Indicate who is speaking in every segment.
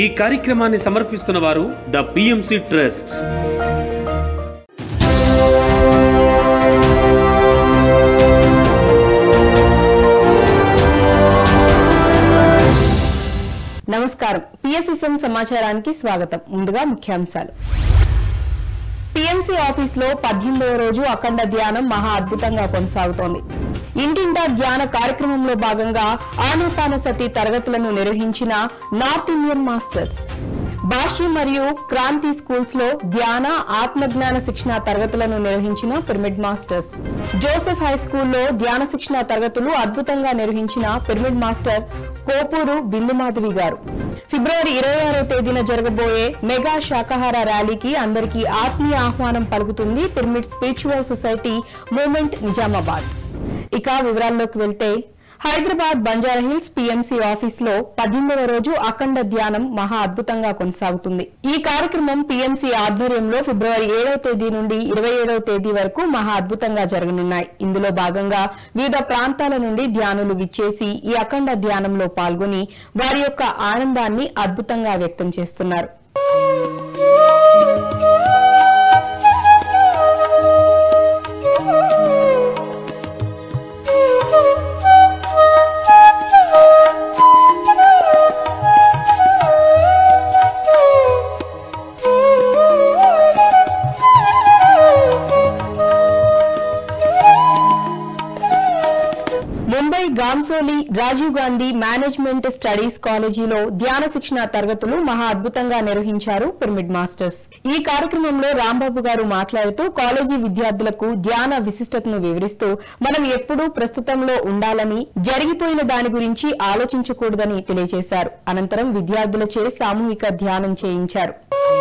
Speaker 1: ఈ కార్యక్రమాన్ని సమర్పిస్తున్న వారు ద పిఎంసి ట్రస్ట్
Speaker 2: నమస్కారం పిఎస్ఎస్ఎం సమాచారానికి స్వాగతం ముందుగా ముఖ్యాంశాలు పిఎంసీ ఆఫీస్ లో పద్దెనిమిదవ రోజు అఖండ ధ్యానం మహా అద్భుతంగా కొనసాగుతోంది ఇంటింటా ధ్యాన కార్యక్రమంలో భాగంగా ఆనాపానసతి తరగతులను నిర్వహించిన నార్త్ ఇండియన్ మాస్టర్స్ భాష్యం మరియు క్రాంతి స్కూల్స్ లో ధ్యాన ఆత్మజ్ఞాన శిక్షణ తరగతులను నిర్వహించిన పిరమిడ్ మాస్టర్స్ జోసెఫ్ హై స్కూల్లో ధ్యాన శిక్షణ తరగతులు అద్భుతంగా నిర్వహించిన పిరమిడ్ మాస్టర్ కోపూరు బిందుమాధవి గారు ఫిబ్రవరి ఇరవై ఆరో తేదీన జరగబోయే మెగా శాకాహార ర్యాలీకి అందరికీ ఆత్మీయ ఆహ్వానం పలుకుతుంది pyramid spiritual society movement Nizamabad ఇక వివరాల్లోకి వెళ్తే హైదరాబాద్ బంజారాహిల్స్ పీఎంసీ ఆఫీస్ లో పద్దెనిమిదవ రోజు అఖండ ధ్యానం మహా అద్భుతంగా కొనసాగుతుంది ఈ కార్యక్రమం పీఎంసీ ఆధ్వర్యంలో ఫిబ్రవరి ఏడవ తేదీ నుండి ఇరవై ఏడవ తేదీ వరకు మహా అద్భుతంగా జరగనున్నాయి ఇందులో భాగంగా వివిధ ప్రాంతాల నుండి ధ్యానులు విచ్చేసి ఈ అఖండ ధ్యానంలో పాల్గొని వారి యొక్క ఆనందాన్ని అద్భుతంగా వ్యక్తం చేస్తున్నారు ముంబై గాంసోలి రాజీవ్ గాంధీ మేనేజ్మెంట్ స్టడీస్ కాలేజీలో ధ్యాన శిక్షణ తరగతులు మహా అద్భుతంగా నిర్వహించారు పిరమిడ్ మాస్టర్స్ ఈ కార్యక్రమంలో రాంబాబు గారు మాట్లాడుతూ కాలేజీ విద్యార్థులకు ధ్యాన విశిష్టతను వివరిస్తూ మనం ఎప్పుడూ ప్రస్తుతంలో ఉండాలని జరిగిపోయిన దాని గురించి ఆలోచించకూడదని తెలియజేశారు అనంతరం విద్యార్థులచే సామూహిక ధ్యానం చేయించారు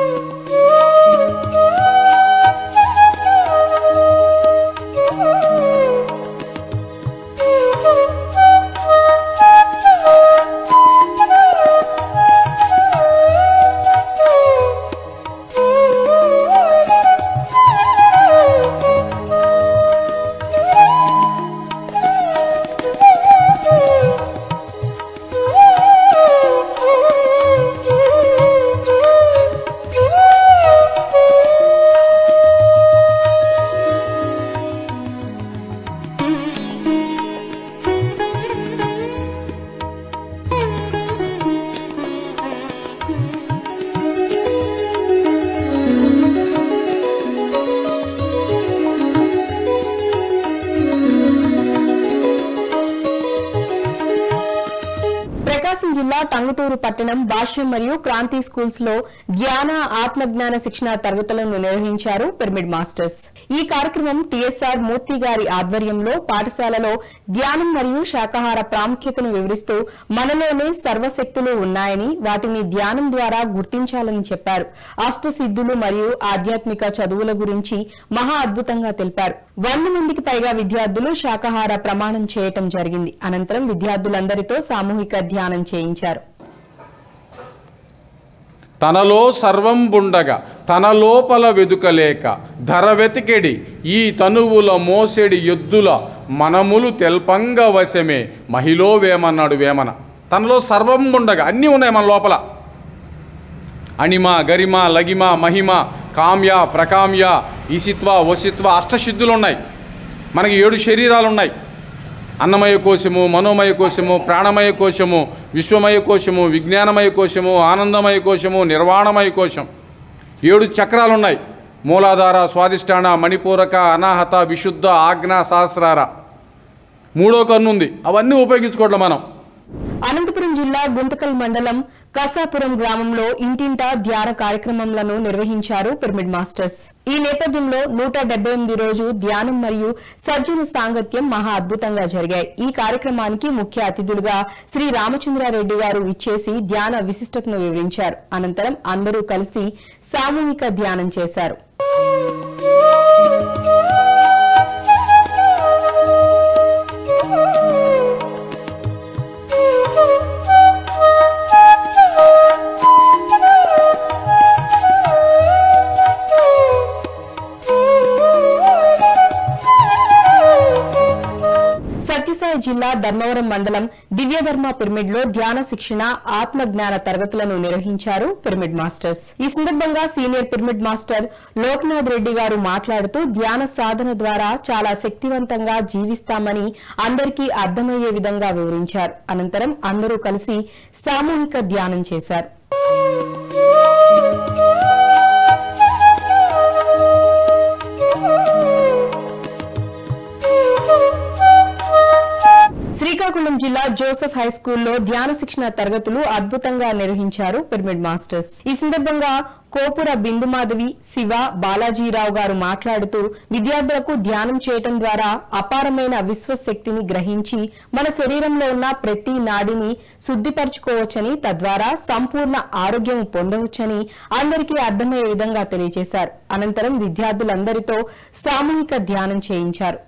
Speaker 2: ప్రకాశం జిల్లా టంగుటూరు పట్టణం భాష్యం మరియు క్రాంతి స్కూల్స్ లో ధ్యాన ఆత్మజ్ఞాన శిక్షణ తరగతులను నిర్వహించారు పిరమిడ్ మాస్టర్స్ ఈ కార్యక్రమం టీఎస్ఆర్ మూర్తి గారి ఆధ్వర్యంలో పాఠశాలలో ధ్యానం మరియు శాకాహార ప్రాముఖ్యతను వివరిస్తూ మనలోనే సర్వశక్తులు ఉన్నాయని వాటిని ధ్యానం ద్వారా గుర్తించాలని చెప్పారు అష్టసిద్ధులు మరియు ఆధ్యాత్మిక చదువుల గురించి మహా అద్భుతంగా తెలిపారు వంద మందికి పైగా విద్యార్థులు శాకాహార ప్రమాణం చేయటం జరిగింది అనంతరం విద్యార్థులందరితో సామూహిక ధ్యానం చేయించారు
Speaker 3: తనలో సర్వం బుండగా తన లోపల వెదుకలేక ధర వెతికెడి ఈ తనువుల మోసెడి ఎద్దుల మనములు తెల్పంగ వశమే మహిళో వేమన్నాడు వేమన తనలో సర్వం బుండగా అన్నీ ఉన్నాయి మన లోపల అణిమ గరిమ లగిమ మహిమ కామ్య ప్రకామ్య ఈసిత్వ వసిత్వ అష్టసిద్ధులు ఉన్నాయి మనకి ఏడు శరీరాలు ఉన్నాయి అన్నమయ కోశము మనోమయ కోశము ప్రాణమయ కోశము విశ్వమయ కోశము విజ్ఞానమయ కోశము ఆనందమయ కోశము నిర్వాణమయ కోశం ఏడు చక్రాలు ఉన్నాయి మూలాధార స్వాదిష్టాన మణిపూరక అనాహత విశుద్ధ ఆజ్ఞ సహస్రార మూడో కన్ను ఉంది అవన్నీ ఉపయోగించుకోవట్లే మనం
Speaker 2: అనంతపురం జిల్లా గుంతకల్ మండలం కసాపురం గ్రామంలో ఇంటింటా ధ్యాన కార్యక్రమాలను నిర్వహించారు పిరమిడ్ మాస్టర్స్ ఈ నేపథ్యంలో నూట డెబ్బై ఎనిమిది రోజు ధ్యానం మరియు సజ్జన సాంగత్యం మహా అద్భుతంగా జరిగాయి ఈ కార్యక్రమానికి ముఖ్య అతిథులుగా శ్రీ రామచంద్రారెడ్డి గారు ఇచ్చేసి ధ్యాన విశిష్టతను వివరించారు అనంతరం అందరూ కలిసి సామూహిక ధ్యానం చేశారు సత్యసాయి జిల్లా ధర్మవరం మండలం దివ్యధర్మ పిరమిడ్ లో ధ్యాన శిక్షణ ఆత్మ జ్ఞాన తరగతులను నిర్వహించారు పిరమిడ్ మాస్టర్స్ ఈ సందర్భంగా senior pyramid master Loknath Reddy garu మాట్లాడుతూ ధ్యాన సాధన ద్వారా చాలా శక్తివంతంగా జీవిస్తామని అందరికీ అర్థమయ్యే విధంగా వివరించారు అనంతరం అందరూ కలిసి సామూహిక ధ్యానం చేశారు శ్రీకాకుళం జిల్లా జోసెఫ్ హై స్కూల్లో ధ్యాన శిక్షణ తరగతులు అద్భుతంగా నిర్వహించారు పిరమిడ్ మాస్టర్స్ ఈ సందర్భంగా కోపుర బిందుమాధవి శివ బాలాజీరావు గారు మాట్లాడుతూ విద్యార్థులకు ధ్యానం చేయటం ద్వారా అపారమైన విశ్వశక్తిని గ్రహించి మన శరీరంలో ఉన్న ప్రతి నాడిని శుద్దిపరచుకోవచ్చని తద్వారా సంపూర్ణ ఆరోగ్యం పొందవచ్చని అందరికీ అర్థమయ్యే విధంగా తెలియజేశారు అనంతరం విద్యార్థులందరితో సామూహిక ధ్యానం చేయించారు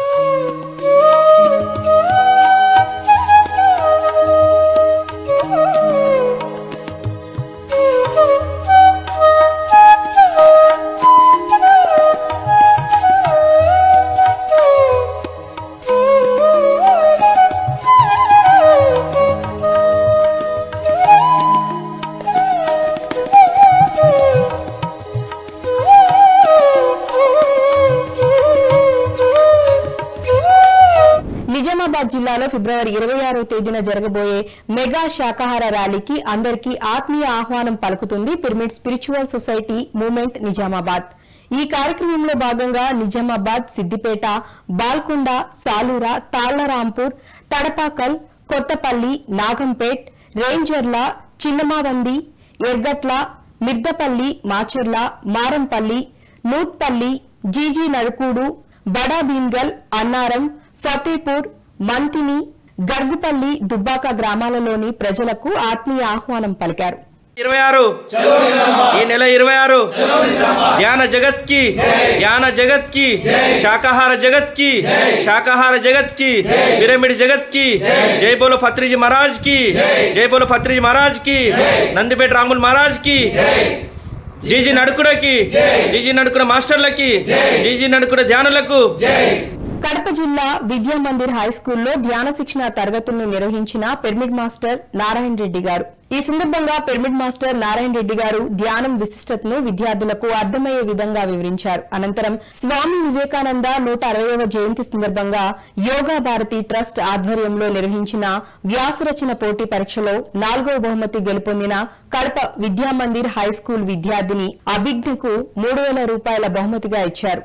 Speaker 2: నిజామాబాద్ జిల్లాలో ఫిబ్రవరి ఇరవై ఆరో తేదీన జరగబోయే మెగా శాకాహార ర్యాలీకి అందరికీ ఆత్మీయ ఆహ్వానం పలుకుతుంది pyramid spiritual society movement Nizamabad ఈ కార్యక్రమంలో భాగంగా నిజామాబాద్ సిద్దిపేట బాల్కొండ సాలూర తాళ్లరాంపూర్ తడపాకల్ కొత్తపల్లి నాగంపేట్ రేంజర్ల చిన్నమావంది ఎర్గట్ల మిర్దపల్లి మాచర్ల మారంపల్లి నూత్పల్లి జీజీ నడుకూడు బడా భీమ్గల్ అన్నారం ఫతేపూర్ మంతిని గర్గుపల్లి దుబ్బాక గ్రామాలలోని ప్రజలకు ఆత్మీయ ఆహ్వానం పలికారు
Speaker 4: ఇరవై ఆరు ఈ నెల ఇరవై ఆరు ధ్యాన జగత్ కి ధ్యాన జగత్ కి శాకాహార జగత్ కి శాకాహార జగత్ కి పిరమిడ్ జగత్ కి జై బోలో పత్రిజీ మహారాజ్ కి జై బోలో పత్రిజీ మహారాజ్ కి నందిపేట రాముల్ మహారాజ్ కి జీజీ నడుకుడకి జీజీ నడుకుడ మాస్టర్లకి జీజీ నడుకుడ ధ్యానులకు
Speaker 2: కడప జిల్లా విద్యా మందిర్ హై స్కూల్లో ధ్యాన శిక్షణ తరగతులను నిర్వహించిన పిరమిడ్ మాస్టర్ నారాయణ రెడ్డి గారు ఈ సందర్భంగా పిరమిడ్ మాస్టర్ నారాయణ రెడ్డి గారు ధ్యానం విశిష్టతను విద్యార్థులకు అర్థమయ్యే విధంగా వివరించారు అనంతరం స్వామి వివేకానంద నూట అరవైవ జయంతి సందర్భంగా యోగా భారతి ట్రస్ట్ ఆధ్వర్యంలో నిర్వహించిన వ్యాసరచన పోటీ పరీక్షలో నాలుగవ బహుమతి గెలుపొందిన కడప విద్యా మందిర్ హై స్కూల్ విద్యార్థిని అభిజ్ఞకు మూడు వేల రూపాయల బహుమతిగా ఇచ్చారు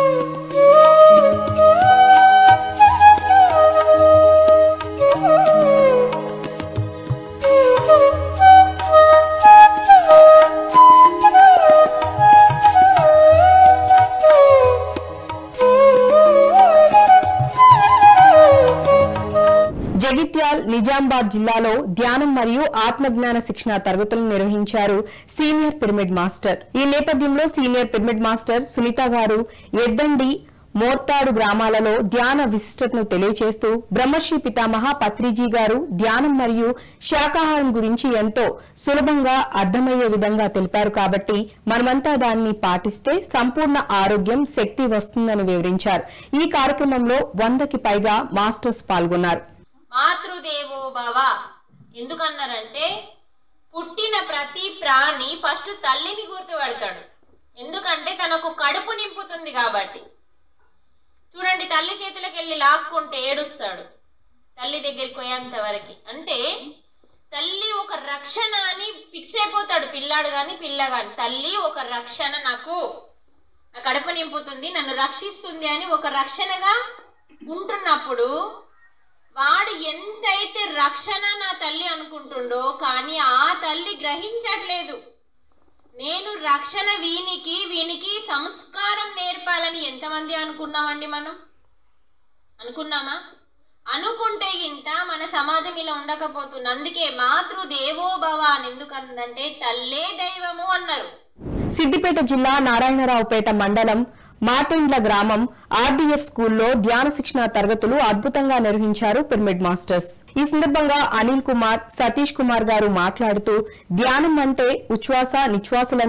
Speaker 2: జగిత్యాల్ నిజామాబాద్ జిల్లాలో ధ్యానం మరియు ఆత్మజ్ఞాన శిక్షణ తరగతులను నిర్వహించారు సీనియర్ పిరమిడ్ మాస్టర్ ఈ నేపథ్యంలో సీనియర్ పిరమిడ్ మాస్టర్ సునీత గారు ఎద్దండి మోర్తాడు గ్రామాలలో ధ్యాన విశిష్టతను తెలియచేస్తూ బ్రహ్మశ్రీ పితామహ పత్రిజీ గారు ధ్యానం మరియు శాకాహారం గురించి ఎంతో సులభంగా అర్థమయ్యే విధంగా తెలిపారు కాబట్టి మనమంతా దాన్ని పాటిస్తే సంపూర్ణ ఆరోగ్యం శక్తి వస్తుందని వివరించారు ఈ కార్యక్రమంలో వందకి పైగా మాస్టర్స్ పాల్గొన్నారు
Speaker 5: మాతృదేవో భవ ఎందుకన్నారంటే పుట్టిన ప్రతి ప్రాణి ఫస్ట్ తల్లిని గుర్తుపడతాడు ఎందుకంటే తనకు కడుపు నింపుతుంది కాబట్టి చూడండి తల్లి చేతులకు వెళ్ళి లాక్కుంటే ఏడుస్తాడు తల్లి దగ్గరికి పోయేంత వరకు అంటే తల్లి ఒక రక్షణ అని ఫిక్స్ అయిపోతాడు పిల్లాడు కానీ పిల్ల కానీ తల్లి ఒక రక్షణ నాకు నా కడుపు నింపుతుంది నన్ను రక్షిస్తుంది అని ఒక రక్షణగా ఉంటున్నప్పుడు వాడు ఎంతైతే రక్షణ నా తల్లి అనుకుంటుండో కానీ ఆ తల్లి గ్రహించట్లేదు నేను రక్షణ వీనికి వీనికి సంస్కారం నేర్పాలని ఎంతమంది అనుకున్నామండి మనం అనుకున్నామా అనుకుంటే ఇంత మన సమాజం ఇలా ఉండకపోతుంది అందుకే మాతృ దేవోభవ అని ఎందుకన్నంటే తల్లే దైవము అన్నారు
Speaker 2: సిద్దిపేట జిల్లా నారాయణరావుపేట మండలం మాటెండ్ల గ్రామం ఆర్డీఎఫ్ స్కూల్లో ధ్యాన శిక్షణ తరగతులు అద్భుతంగా నిర్వహించారు పిరమిడ్ మాస్టర్స్ ఈ సందర్భంగా అనిల్ కుమార్ సతీష్ కుమార్ గారు మాట్లాడుతూ ధ్యానం అంటే ఉచ్ఛ్వాస నిశ్వాసలను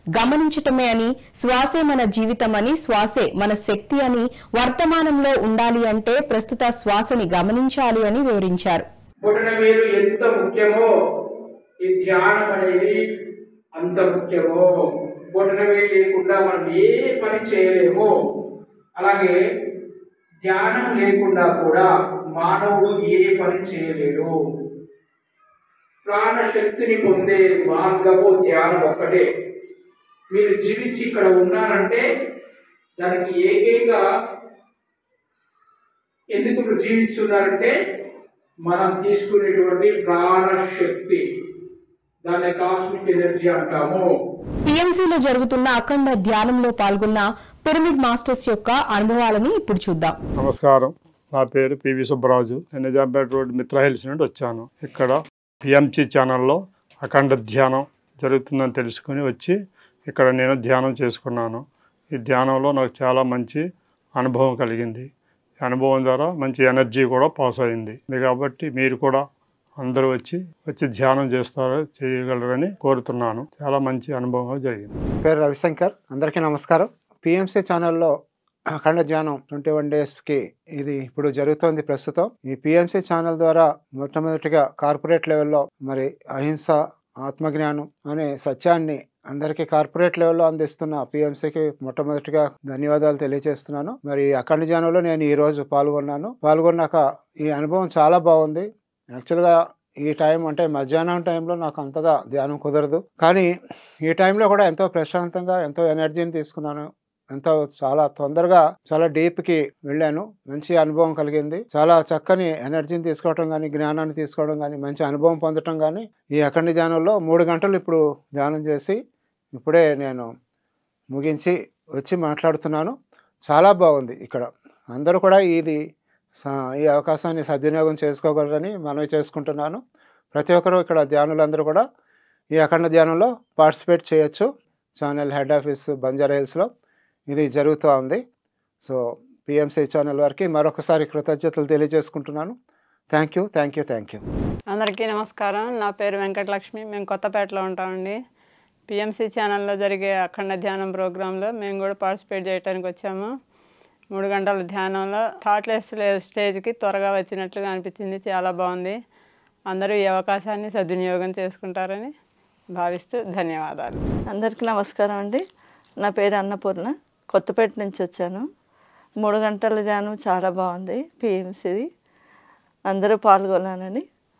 Speaker 2: గమనించటమే అని శ్వాసే మన జీవితం అని శ్వాసే మన శక్తి అని వర్తమానంలో ఉండాలి అంటే ప్రస్తుత శ్వాసని గమనించాలి అని వివరించారు
Speaker 6: పుట్టిన వేలు ఎంత ముఖ్యమో ఈ ధ్యానం అనేది అంత ముఖ్యమో పుట్టిన వేలు లేకుండా మనం ఏ పని చేయలేమో అలాగే ధ్యానం లేకుండా కూడా మానవుడు ఏ పని చేయలేడు ప్రాణశక్తిని పొందే మార్గము ధ్యానం ఒక్కటే మీరు జీవించి ఇక్కడ ఉన్నారంటే దానికి ఏకైక ఎందుకు మీరు జీవిస్తున్నారంటే మనం తీసుకునేటువంటి ప్రాణశక్తి దాన్ని కాస్మిక్ ఎనర్జీ అంటాము
Speaker 2: టీఎంసీలో జరుగుతున్న అఖండ ధ్యానంలో పాల్గొన్న పిరమిడ్ మాస్టర్స్ యొక్క అనుభవాలని ఇప్పుడు చూద్దాం
Speaker 7: నమస్కారం నా పేరు పివి సుబ్బరాజు నేను నిజాంపేట రోడ్ మిత్ర హిల్స్ నుండి వచ్చాను ఇక్కడ పిఎంసి ఛానల్లో అఖండ ధ్యానం జరుగుతుందని తెలుసుకుని వచ్చి ఇక్కడ నేను ధ్యానం చేసుకున్నాను ఈ ధ్యానంలో నాకు చాలా మంచి అనుభవం కలిగింది ఈ అనుభవం ద్వారా మంచి ఎనర్జీ కూడా పాస్ అయింది ఇది కాబట్టి మీరు కూడా అందరూ వచ్చి వచ్చి ధ్యానం చేస్తారు చేయగలరని కోరుతున్నాను చాలా మంచి అనుభవం జరిగింది
Speaker 8: పేరు రవిశంకర్ అందరికీ నమస్కారం పిఎంసి ఛానల్లో అఖండ ధ్యానం ట్వంటీ వన్ డేస్కి ఇది ఇప్పుడు జరుగుతోంది ప్రస్తుతం ఈ పిఎంసి ఛానల్ ద్వారా మొట్టమొదటిగా కార్పొరేట్ లెవెల్లో మరి అహింస ఆత్మజ్ఞానం అనే సత్యాన్ని అందరికీ కార్పొరేట్ లెవెల్లో అందిస్తున్న పిఎంసికి మొట్టమొదటిగా ధన్యవాదాలు తెలియజేస్తున్నాను మరి అఖండ ధ్యానంలో నేను ఈ రోజు పాల్గొన్నాను పాల్గొన్నాక ఈ అనుభవం చాలా బాగుంది యాక్చువల్గా ఈ టైం అంటే మధ్యాహ్నం టైంలో నాకు అంతగా ధ్యానం కుదరదు కానీ ఈ టైంలో కూడా ఎంతో ప్రశాంతంగా ఎంతో ఎనర్జీని తీసుకున్నాను ఎంతో చాలా తొందరగా చాలా డీప్కి వెళ్ళాను మంచి అనుభవం కలిగింది చాలా చక్కని ఎనర్జీని తీసుకోవడం కానీ జ్ఞానాన్ని తీసుకోవడం కానీ మంచి అనుభవం పొందడం కానీ ఈ అఖండ ధ్యానంలో మూడు గంటలు ఇప్పుడు ధ్యానం చేసి ఇప్పుడే నేను ముగించి వచ్చి మాట్లాడుతున్నాను చాలా బాగుంది ఇక్కడ అందరూ కూడా ఇది స- ఈ అవకాశాన్ని సద్వినియోగం చేసుకోగలరని మనవి చేసుకుంటున్నాను ప్రతి ఒక్కరూ ఇక్కడ ధ్యానులందరూ కూడా ఈ అఖండ ధ్యానంలో పార్టిసిపేట్ చేయొచ్చు ఛానల్ హెడ్ ఆఫీస్ బంజారా హిల్స్లో ఇది జరుగుతూ ఉంది సో పిఎంసీ ఛానల్ వారికి మరొకసారి కృతజ్ఞతలు తెలియజేసుకుంటున్నాను thank you thank you thank you
Speaker 9: అందరికీ నమస్కారం నా పేరు వెంకటలక్ష్మి మేము కొత్తపేటలో ఉంటామండి పిఎంసి ఛానల్లో జరిగే అఖండ ధ్యానం ప్రోగ్రాంలో మేము కూడా పార్టిసిపేట్ చేయడానికి వచ్చాము మూడు గంటల ధ్యానంలో థాట్లెస్ స్టేజ్కి త్వరగా వచ్చినట్లుగా అనిపించింది చాలా బాగుంది అందరూ ఈ అవకాశాన్ని సద్వినియోగం చేసుకుంటారని భావిస్తూ ధన్యవాదాలు
Speaker 10: అందరికీ నమస్కారం అండి నా పేరు అన్నపూర్ణ కొత్తపేట నుంచి వచ్చాను మూడు గంటల ధ్యానం చాలా బాగుంది పిఎంసిది అందరూ పాల్గొనాలని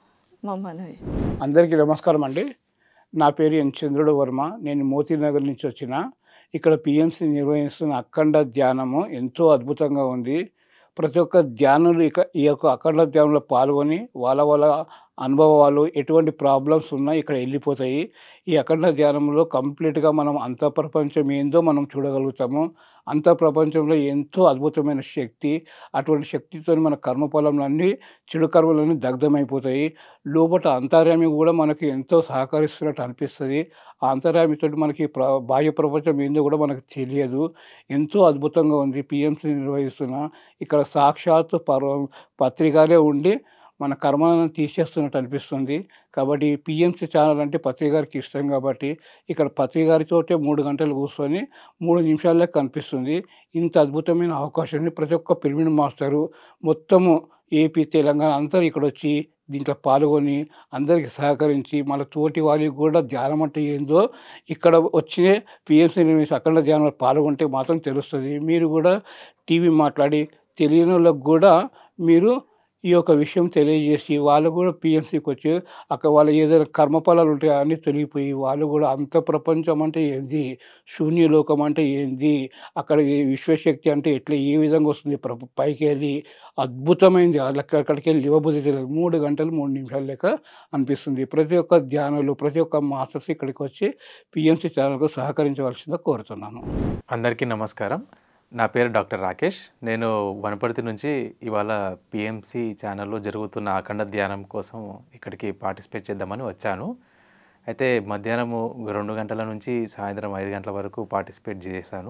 Speaker 10: మా మనవి
Speaker 11: అందరికీ నమస్కారం అండి నా పేరు ఎన్ చంద్రుడు వర్మ నేను మోతీనగర్ నుంచి వచ్చిన ఇక్కడ పిఎంసి నిర్వహిస్తున్న అఖండ ధ్యానము ఎంతో అద్భుతంగా ఉంది ప్రతి ఒక్క ధ్యానులు ఇక ఈ యొక్క అఖండ ధ్యానంలో పాల్గొని వాళ్ళ వాళ్ళ అనుభవాలు ఎటువంటి ప్రాబ్లమ్స్ ఉన్నా ఇక్కడ వెళ్ళిపోతాయి ఈ అఖండ ధ్యానంలో కంప్లీట్గా మనం అంత ప్రపంచం ఏందో మనం చూడగలుగుతాము అంత ప్రపంచంలో ఎంతో అద్భుతమైన శక్తి అటువంటి శక్తితో మన కర్మఫలములన్నీ చెడు కర్మలన్నీ దగ్ధమైపోతాయి లోపల అంతర్యామి కూడా మనకి ఎంతో సహకరిస్తున్నట్టు అనిపిస్తుంది ఆ అంతర్యామితో మనకి ప్ర బాహ్య ప్రపంచం ఏందో కూడా మనకు తెలియదు ఎంతో అద్భుతంగా ఉంది పిఎంసి నిర్వహిస్తున్న ఇక్కడ సాక్షాత్ పర్వ పత్రికలే ఉండి మన కర్మలను తీసేస్తున్నట్టు అనిపిస్తుంది కాబట్టి పిఎంసి ఛానల్ అంటే పత్రిక గారికి ఇష్టం కాబట్టి ఇక్కడ పత్రిక గారితోటే మూడు గంటలు కూర్చొని మూడు నిమిషాలే కనిపిస్తుంది ఇంత అద్భుతమైన అవకాశాన్ని ప్రతి ఒక్క పిరమిడ్ మాస్టరు మొత్తము ఏపీ తెలంగాణ అందరూ ఇక్కడ వచ్చి దీంట్లో పాల్గొని అందరికి సహకరించి మన తోటి వాళ్ళకి కూడా ధ్యానం అంటే ఏందో ఇక్కడ వచ్చి పిఎంసీ నిర్వహించి అఖండ ధ్యానంలో పాల్గొంటే మాత్రం తెలుస్తుంది మీరు కూడా టీవీ మాట్లాడి తెలియని వాళ్ళకు కూడా మీరు ఈ యొక్క విషయం తెలియజేసి వాళ్ళు కూడా పిఎంసీకి వచ్చి అక్కడ వాళ్ళ ఏదైనా కర్మఫలాలు ఉంటాయి అన్నీ తొలగిపోయి వాళ్ళు కూడా అంత ప్రపంచం అంటే ఏంది శూన్యలోకం అంటే ఏంది అక్కడ ఈ విశ్వశక్తి అంటే ఎట్లా ఏ విధంగా వస్తుంది ప్ర- పైకి వెళ్ళి అద్భుతమైంది వాళ్ళకి అక్కడికి వెళ్ళి ఇవ్వబుద్ధి తెలియదు మూడు గంటలు మూడు నిమిషాలు లెక్క అనిపిస్తుంది ప్రతి ఒక్క ధ్యానులు ప్రతి ఒక్క మాస్టర్స్ ఇక్కడికి వచ్చి పిఎంసీ ఛానల్కు సహకరించవలసిందిగా కోరుతున్నాను
Speaker 12: అందరికీ నమస్కారం నా పేరు డాక్టర్ రాకేష్ నేను వనపర్తి నుంచి ఇవాళ పిఎంసి ఛానల్లో జరుగుతున్న అఖండ ధ్యానం కోసం ఇక్కడికి పార్టిసిపేట్ చేద్దామని వచ్చాను అయితే మధ్యాహ్నము రెండు గంటల నుంచి సాయంత్రం ఐదు గంటల వరకు పార్టిసిపేట్ చేశాను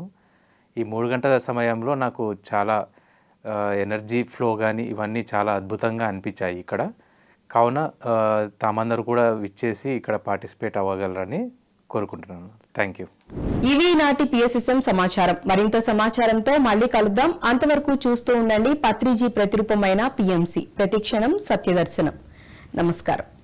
Speaker 12: ఈ మూడు గంటల సమయంలో నాకు చాలా ఆ, ఎనర్జీ ఫ్లో కానీ ఇవన్నీ చాలా అద్భుతంగా అనిపించాయి ఇక్కడ కావున ఆ, తామందరూ కూడా విచ్చేసి ఇక్కడ పార్టిసిపేట్ అవ్వగలరని కోరుకుంటున్నాను థ్యాంక్ యూ
Speaker 2: ఇవి నాటి పిఎస్ఎస్ఎం సమాచారం మరింత సమాచారంతో మళ్ళీ కలుద్దాం అంతవరకు చూస్తూ ఉండండి పత్రిజీ ప్రతిరూపమైన పిఎంసి ప్రతిక్షణం సత్యదర్శనం నమస్కారం